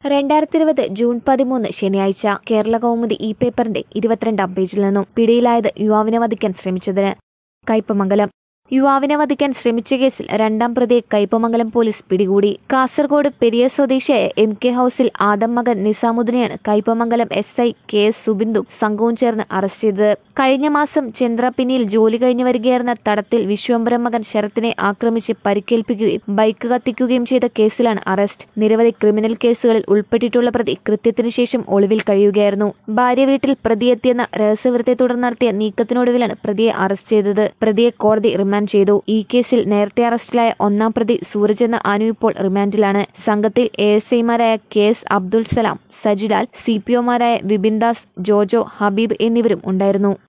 രണ്ടായിരത്തി ഇരുപത് ജൂൺ പതിമൂന്ന് ശനിയാഴ്ച കേരള കൗമുദി ഇ പേപ്പറിന്റെ ഇരുപത്തിരണ്ടാം പേജിൽ നിന്നും പിടിയിലായത് യുവാവിനെ വധിക്കാൻ ശ്രമിച്ചതിന് കയ്പമംഗലം യുവാവിനെ വധിക്കാൻ ശ്രമിച്ച കേസിൽ രണ്ടാം പ്രതിയെ കയ്പമംഗലം പോലീസ് പിടികൂടി കാസർഗോഡ് പെരിയ സ്വദേശിയായ എം കെ ഹൌസിൽ ആദം മകൻ നിസാമുദ്ദിനെയാണ് Kaipamangalam S I K S Subindu സംഘവും ചേർന്ന് അറസ്റ്റ് ചെയ്തത് കഴിഞ്ഞ മാസം ചന്ദ്രപിന്നിയിൽ ജോലി കഴിഞ്ഞു വരികയായിരുന്ന തടത്തിൽ വിശ്വംഭരം മകൻ ശരത്തിനെ ആക്രമിച്ച് പരിക്കേൽപ്പിക്കുകയും ബൈക്ക് കത്തിക്കുകയും ചെയ്ത കേസിലാണ് അറസ്റ്റ് നിരവധി ക്രിമിനൽ കേസുകളിൽ ഉൾപ്പെട്ടിട്ടുള്ള പ്രതി കൃത്യത്തിനു ശേഷം ഒളിവിൽ കഴിയുകയായിരുന്നു ഭാര്യ വീട്ടിൽ പ്രതിയെത്തിയെന്ന രഹസ്യവൃത്തെ തുടർന്ന് നടത്തിയ നീക്കത്തിനൊടുവിലാണ് പ്രതിയെ അറസ്റ്റ് ചെയ്തത് പ്രതിയെ കോടതി റിമാൻഡ് ചെയ്തു ഈ കേസിൽ നേരത്തെ അറസ്റ്റിലായ ഒന്നാം പ്രതി സൂരജ് എന്ന അനു ഇപ്പോൾ റിമാൻഡിലാണ് സംഘത്തിൽ എ എസ് ഐമാരായ K S Abdul Salam Sajilal C P ഒമാരായ വിപിൻ ദാസ് ജോജോ ഹബീബ് എന്നിവരും ഉണ്ടായിരുന്നു